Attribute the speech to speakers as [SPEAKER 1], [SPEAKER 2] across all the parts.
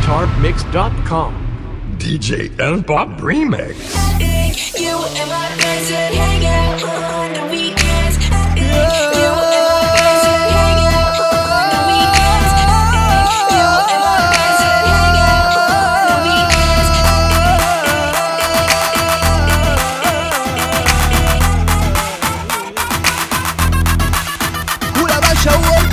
[SPEAKER 1] tarpmix.com. DJ and Bob Remix.
[SPEAKER 2] You and my friends would hang out on the weekends. You and my friends would hang out on the weekends. You and my friends would hang out on the weekends.
[SPEAKER 3] ولا بشوق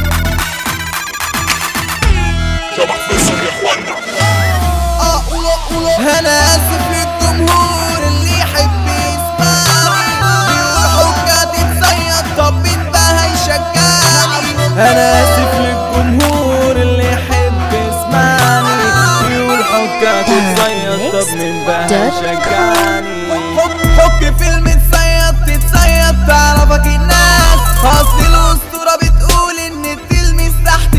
[SPEAKER 3] اه قولوا قولوا انا اسف للجمهور اللي يحب يسمعني بيقول حجة تتصيد طب مين بقى هيشجعني انا اسف للجمهور اللي يحب يسمعني بيقول حجة تتصيد طب مين بقى هيشجعني حك فيلم تصيد تتصيد تعرفك الناس اصل الاسطورة بتقول ان التلميذ تحت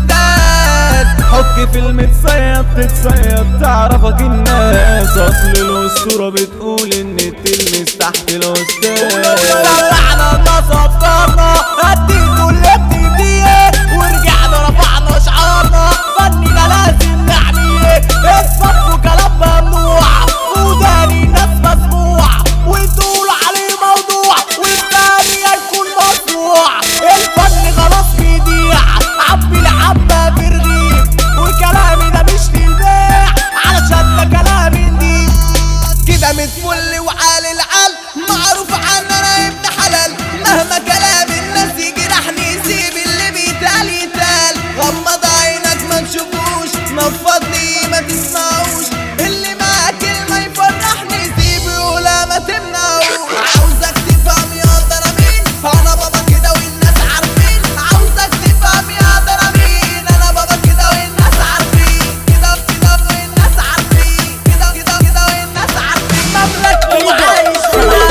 [SPEAKER 3] الاستاذ حك فيلم تصيد تتصيد تعرفك الناس اصل الاسطورة بتقول ان التلميذ تحت الاستاذ طلعنا نصفرنا الدين كل ابتديه ورجعنا رفعنا شعارنا فننا لازم نحميه الصف كلام ممنوع وداني ناس مسموع وتقول عليه موضوع والتاني يكون مصنوع الفن خلاص بيضيع عبي العبة برغيف وكلامي ده مش للبيع علشان ده كلامي نضيف كده متفل وعالي العال معروف عننا ابن حلال مهما كلام الناس يجرحني سيب اللي بيتقال يتقال غمض عينك ما تشوفوش نفضني ما تسمعوش اللي معاه كلمة يفرحني سيبه ولا ما تمنعوش عاوزك تفهم يا ترى مين انا بابا كده والناس عارفين عاوزك تفهم يا ترى مين انا بابا كده والناس عارفين كده كده والناس عارفين كده كده كده والناس عارفين مملكة وعايش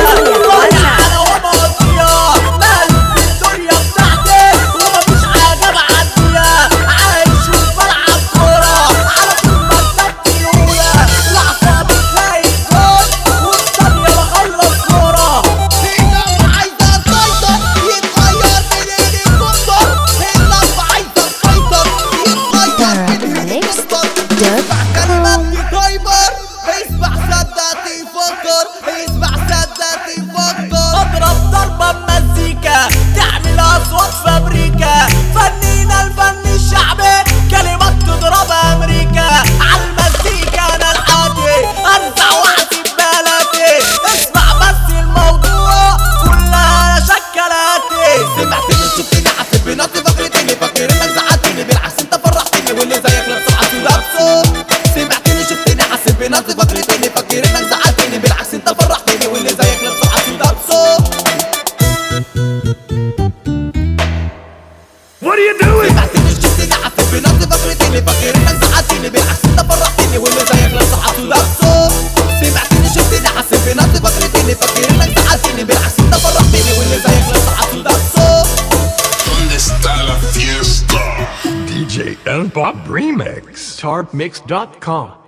[SPEAKER 3] فيها انا ومقضيها مالك في الدنيا بتاعتي ومفيش حاجة بعديها عايش وبلعب كورة على طول مرتبتي الأولى الأعصاب تلاقي الجول والثانية بخلص كورة اللعبة عايزة تسيطر يتغير من ايدي الكمبر اللعبة عايزة تسيطر يتغير من ايدي الكمبر اسمع كلمات تايمر اسمع صدق تفكر اسمع صدق تفكر اضرب ضربة بمزيكا تعمل اصوات في امريكا فنينا الفن الشعبي كلمات تضرب امريكا عالمزيكا انا العادي انزع وحدي ببلدي اسمع بس الموضوع كلها شكلاتي سمعتني شفتني حسيت بنفسي فكرتني فاكر انك زعلتني بالعكس انت فرحتني واللي زيك لابسه حاسس لابسه سمعتني شفتني حسيت بنفسي فكرتني فاكر انك زعلتني بالعكس انت فرحتني واللي زيك لابسه حاسس لابسه
[SPEAKER 1] What are you doing?
[SPEAKER 3] سمعتني شفتني حسيت بنفسي فكرتني فاكر انك زعلتني بالعكس انت فرحتني واللي زيك لابسه حاسس لابسه سمعتني شفتني حسيت بنفسي فكرتني فاكر انك زعلتني بالعكس انت فرحتني واللي زيك لابسه حاسس لابسه
[SPEAKER 4] ¿Dónde está la fiesta?
[SPEAKER 1] DJ and Bob Remix. tarpmix.com.